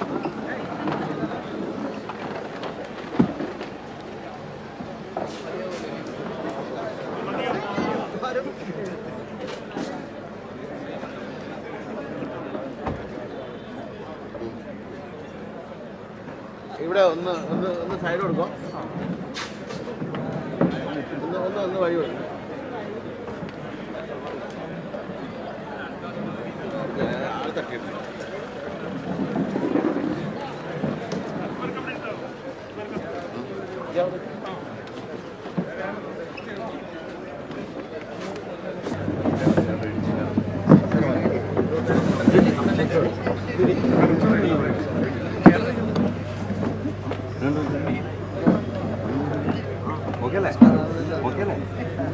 ഇവിടെ ഒന്ന് ഒന്ന് ഒന്ന് സൈഡ് കൊടുക്കോ ഒന്ന് ഒന്ന് ഒന്ന് വഴി കൊടുക്കും ആള് തട്ടിയിട്ടുണ്ട് ഓക്കെ അല്ലേ ഓക്കെ അല്ലേ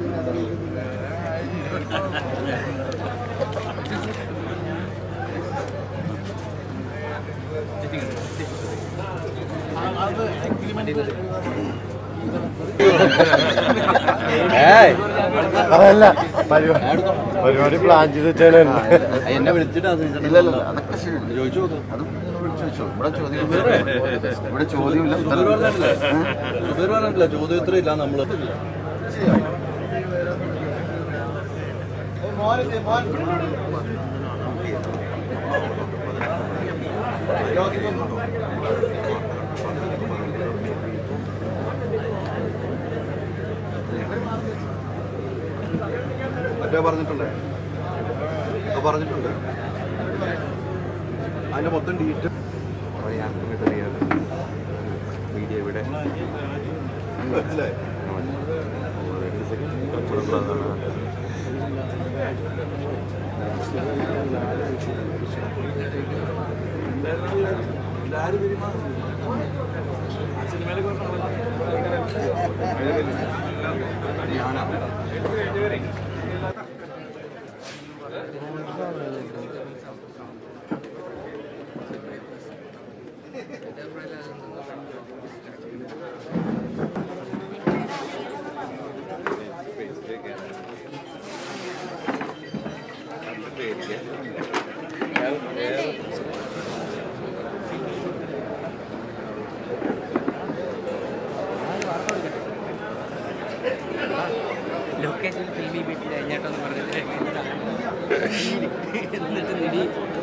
അതല്ല പരിപാടി പരിപാടി പ്ലാൻ ചെയ്ത് വെച്ചാണ് എന്നെ വിളിച്ചിട്ട് ഇല്ല ഇല്ല അതൊക്കെ ശരിയുണ്ട് ചോദിച്ചു നോക്ക് അത് നിങ്ങൾ വിളിച്ചു വെച്ചോ ഇവിടെ ചോദ്യം ഇവിടെ ചോദ്യമില്ല പറഞ്ഞിട്ടില്ല ചോദ്യോത്തരം ഇല്ല നമ്മള് മറ്റേ പറഞ്ഞിട്ടുണ്ടേ അത് പറഞ്ഞിട്ടുണ്ട് അതിന്റെ മൊത്തം ഡീറ്റെയിൽ പറയാൻ അറിയാതെ മീഡിയ ഇവിടെ മനസ്സിലായി രണ്ട് സെക്കൻഡ് കുറച്ചുകൂടെ പ്രാധാന്യം ലൊക്കേഷൻ ഫിലിമി വീട്ടിൽ കഴിഞ്ഞാട്ടൊന്ന് പറഞ്ഞിട്ട് എന്നിട്ട് നിടി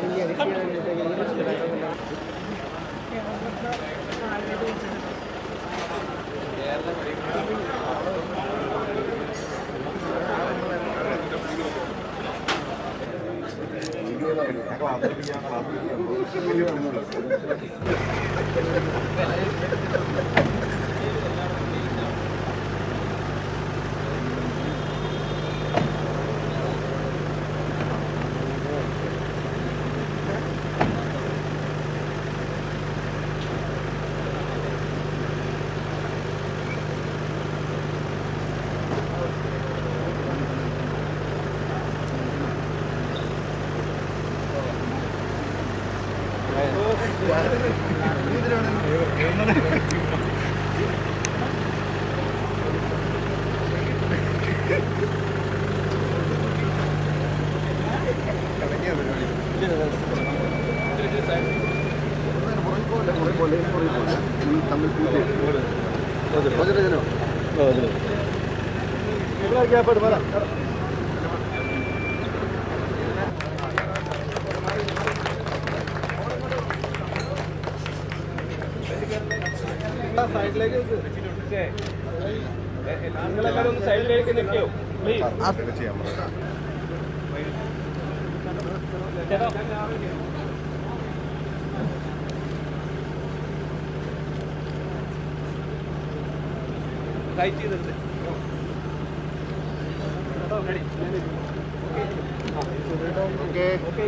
തമ്മിൽ ഓക്കെ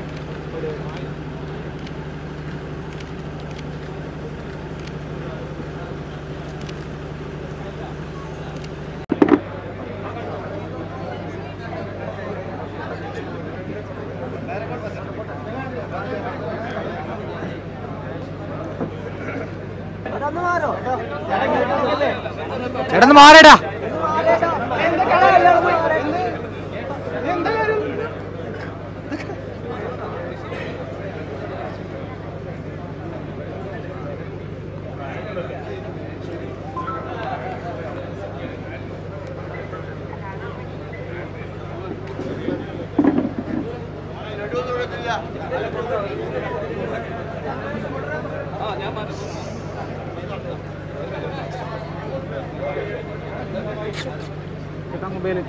ചേട്ടന്ന് മാറേടാ മൊബൈൽ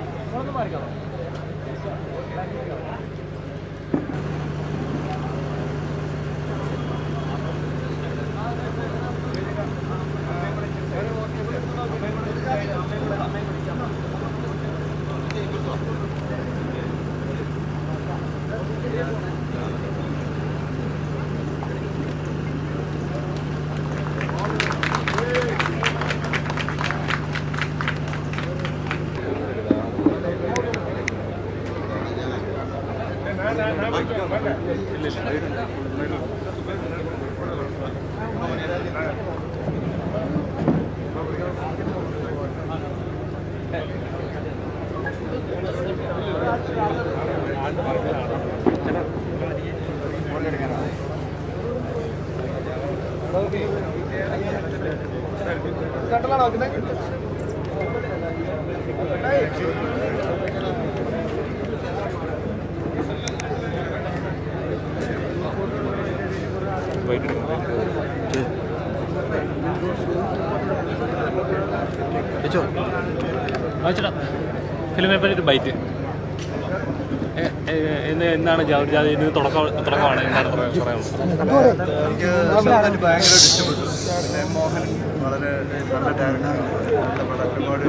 വായിച്ചടാ ഫിലിമിനെ പറ്റി ഒരു ബൈറ്റ് എ- എ- എന്ന് എന്താണ് ജാതി ജാതി ഇത് തുടക്കം തുടക്കമാണ് എന്താണ് പറയാ- പറയാനുള്ളത് എനിക്ക് ശബ്ദത്തിന് ഭയങ്കര ഇഷ്ടപ്പെട്ടു പിന്നെ മോഹൻ വളരെ നല്ല ഡയറക്ടർ നല്ല പടം ഒരുപാട്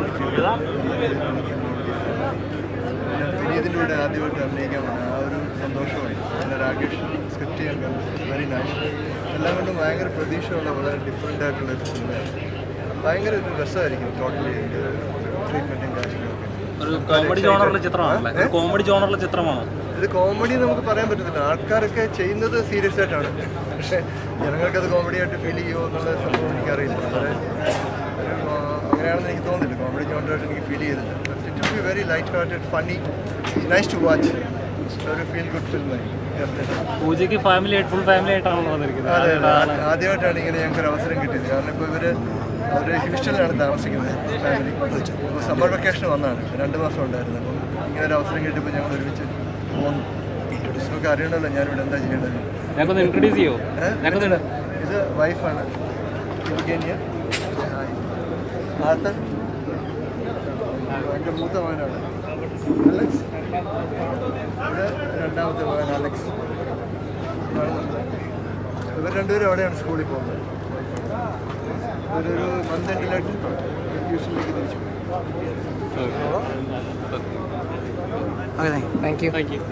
പിന്നെ വിനീതിൻ്റെ കൂടെ ആദ്യമായിട്ട് അഭിനയിക്കാൻ പറ്റും ആ ഒരു സന്തോഷമായി പിന്നെ രാകേഷ് സ്ക്രിപ്റ്റ് ചെയ്യാൻ വെരി നൈസ് എല്ലാം കൊണ്ടും ഭയങ്കര പ്രതീക്ഷയുള്ള വളരെ ഡിഫറെൻ്റ് ആയിട്ടുള്ള ഒരു സിനിമയാണ് ഭയങ്കര ഒരു രസമായിരിക്കും ടോട്ടലി ട്രീറ്റ്മെൻറ്റും കാര്യങ്ങളൊക്കെ ഒരു കോമഡി ജോണറിലെ ചിത്രമാണല്ലേ ഒരു കോമഡി ജോണറിലെ ചിത്രമാണോ ഇത് കോമഡി നമുക്ക് പറയാൻ പറ്റത്തില്ല ആൾക്കാരൊക്കെ ചെയ്യുന്നത് സീരിയസ് ആയിട്ടാണ് പക്ഷേ ജനങ്ങൾക്കത് കോമഡി ആയിട്ട് ഫീൽ ചെയ്യുമോ എന്നുള്ള സംഭവം എനിക്കറിയില്ല വളരെ ആ, അങ്ങനെയാണെന്ന് എനിക്ക് തോന്നുന്നില്ല കോമഡി ജോണ്ടായിട്ട് എനിക്ക് ഫീൽ ചെയ്തില്ല it will be very light hearted funny nice to watch ഒരു ഫീൽ ഗുഡ് ഫിലിമായി പൂജയ്ക്ക് ഫാമിലി ആയിട്ട് ഫുൾ ഫാമിലി ആയിട്ടാണല്ലോ വന്നിരിക്കുന്നത് അതെ അതെ അതാണ് ആ- ആദ്യമായിട്ടാണ് ഇങ്ങനെ ഞങ്ങൾക്ക് ഒരു അവസരം കിട്ടിയത് കാരണം ഇപ്പോൾ ഇവർ അവർ ഹ്യൂസ്റ്റണിലാണ് താമസിക്കുന്നത് ഫാമിലി അപ്പോൾ സമ്മർ വെക്കേഷൻ വന്നതാണ് രണ്ട് മാസം ഉണ്ടായിരുന്നു അപ്പം ഇങ്ങനെ ഒരു അവസരം കിട്ടിയപ്പോൾ ഞങ്ങൾ ഒരുമിച്ച് പോന്നു നമുക്ക് അറിയണമല്ലോ ഞാനിവിടെ എന്താ ചെയ്യേണ്ടത് ഞങ്ങൾക്കൊന്ന് ഇൻട്രൊഡ്യൂസ് ചെയ്യോ ഏ? ഞങ്ങൾക്കൊന്ന് ഇത് വൈഫാണ് ഇവിഗേനിയ ആർത്തർ എൻ്റെ മൂത്ത മകനാണ് അലക്സ് ഇത് രണ്ടാമത്തെ മകൻ അലക്സ് ഇതാണ് നമ്മുടെ ഇവർ രണ്ടുപേരും അവിടെയാണ് സ്കൂളിൽ പോകുന്നത് ഇവരൊരു മന്ത് എൻഡിലായിട്ട് ട്യൂഷനിലേക്ക് തിരിച്ചു താങ്ക് യു താങ്ക് യു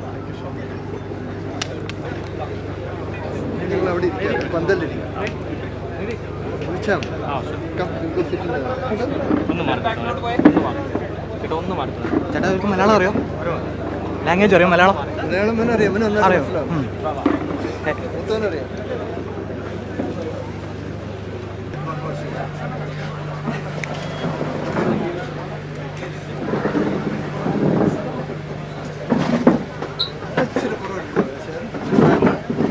ഞങ്ങൾ അവിടെ ഇരിക്കാം പന്തലിരിക്കാം വിളിച്ചാൽ ആ ശരി കം നിങ്ങൾക്ക് സിറ്റിംഗ് ഒന്ന് മാറി ഒന്ന് മാറി ചേട്ടാ ഒന്ന് മാറി ചേട്ടാ ഇവർക്ക് മലയാളം അറിയോ ലാംഗ്വേജ് അറിയോ മലയാളം മലയാളം പിന്നെ അറിയാം പിന്നെ ഒന്നും അറിയോ മനസ്സിലാവും ഉം. മൂത്തവനറിയാം ഇച്ചിരി കുറവുണ്ട് പക്ഷേ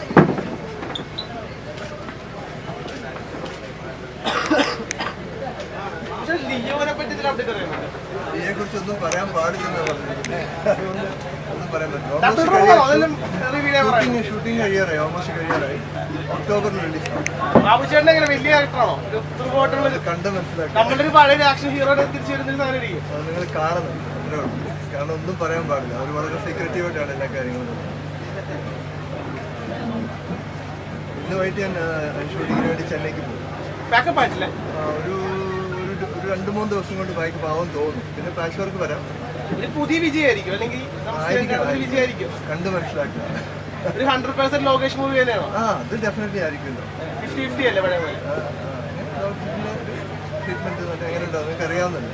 ഇതിനെ കുറിച്ചൊന്നും പറയാൻ പാടില്ലെന്ന് പറഞ്ഞു ഒന്നും പറയാൻ പറ്റില്ല ഷൂട്ടിംഗ് കഴിയാറായി ഓൾമോസ്റ്റ് കഴിയാറായി ഒക്ടോബറിൽ റിലീസ് ബാബുചേട്ടൻ എങ്ങനെ വലിയ ക്യാരക്ടറാണോ ഒരു ത്രികോട്ടുള്ള കണ്ട് മനസ്സിലാക്കി നമ്മളുടെ ഒരു പഴയ ആക്ഷൻ ഹീറോയുടെ തിരിച്ചു വരുന്ന ഒരു സാധനം ഇരിക്കും അത് നിങ്ങൾ കാണണം അത്രേ ഉള്ളൂ കാരണം ഒന്നും പറയാൻ പാടില്ല അവർ വളരെ സീക്രട്ടീവായിട്ടാണ് എല്ലാ കാര്യങ്ങളും ഇന്ന് വൈകിട്ട് ഞാൻ ഷൂട്ടിങ്ങിന് വേണ്ടി ചെന്നൈക്ക് പോകും ബാക്കപ്പ് ആയിട്ടില്ല ആ, ഒരു ഒരു ഒരു രണ്ട് മൂന്ന് ദിവസം കൊണ്ട് ബൈക്ക് പാവം തോന്നും പിന്നെ പാച്ച് വർക്ക് വരാം ഒരു പുതിയ വിജയമായിരിക്കും അല്ലെങ്കിൽ ആയിരിക്കും, ഒരു വിജയമായിരിക്കും കണ്ട് മനസ്സിലാക്കുക ഒരു ഹൺഡ്രഡ് പെർസെന്റ് ലോകേഷ് മൂവി തന്നെയാണോ ആ അത് ഡെഫിനറ്റ്ലി ആയിരിക്കുമല്ലോ ഫിഫ്റ്റി ഫിഫ്റ്റി അല്ലേ പഴയ പോലെ ട്രീറ്റ്മെന്റ് എങ്ങനെയുണ്ടോ നിങ്ങൾക്ക് അറിയാവുന്നല്ലേ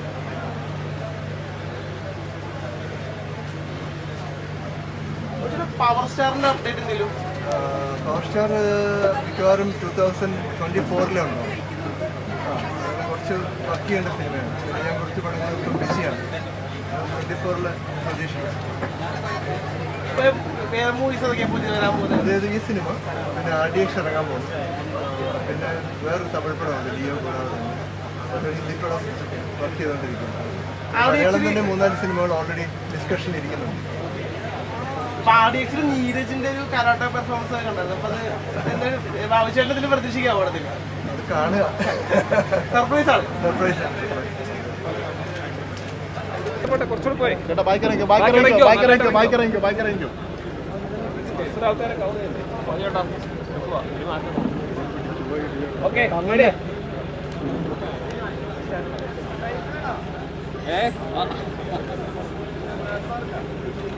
ഒരു പവർ സ്റ്റാറിന്റെ അപ്ഡേറ്റ് എന്തെങ്കിലും പവർ സ്റ്റാർ മിക്കവാറും ടൂ തൗസൻഡ് ട്വൻറ്റി ഫോറിലുണ്ടോ ആ അങ്ങനെ കുറച്ച് വർക്ക് ചെയ്യേണ്ട സിനിമയാണ് പിന്നെ ഞാൻ കുറച്ച് പടങ്ങൾ ഇപ്പം ബിസിയാണ് ട്വൻറ്റി ഫോറിൽ പ്രതീക്ഷിക്കാം ഇപ്പൊ വേറെ മൂവീസ് അതൊക്കെ പുതിയ വരാൻ പോകുന്നത് അതായത് ഈ സിനിമ പിന്നെ ആർ ഡി എക്സ് ഇറങ്ങാൻ പോകുന്നു പിന്നെ വേറൊരു തമിഴ് പടമുണ്ട് ലിയോ കൂടാതെ ഒരു ഹിന്ദി പടം വർക്ക് ചെയ്തുകൊണ്ടിരിക്കുന്നു മലയാളം തന്നെ മൂന്നാല് സിനിമകൾ ഓൾറെഡി ഡിസ്കഷൻ ഇരിക്കുന്നുണ്ട് പാടിയക്സിൽ നീരജിന്റെ ഒരു കരാട്ട പെർഫോമൻസ് ഒക്കെ ഉണ്ടായിരുന്നു അപ്പൊ അത് എന്തായാലും ബാബുചേട്ടൻ ഇതിൽ പ്രതീക്ഷിക്കാം പടത്തിൽ അത് കാണുക സർപ്രൈസ് ആണ് സർപ്രൈസ് ആണ് പോട്ടെ കുറച്ചുകൂടെ പോയി ചേട്ടാ ബൈക്ക് ഇറങ്ങിക്കോ ബൈക്ക് ഇറങ്ങിക്കോ ബൈക്ക് ഇറങ്ങിക്കോ ബൈക്ക് ഇറങ്ങിക്കോ ബൈക്ക് ഇറങ്ങിക്കോ കുറച്ചുകൂടെ ആൾക്കാരെ കവർ ചെയ്യണ്ടേ പറഞ്ഞു ചേട്ടാ ഓക്കെ അങ്ങനെ ഏ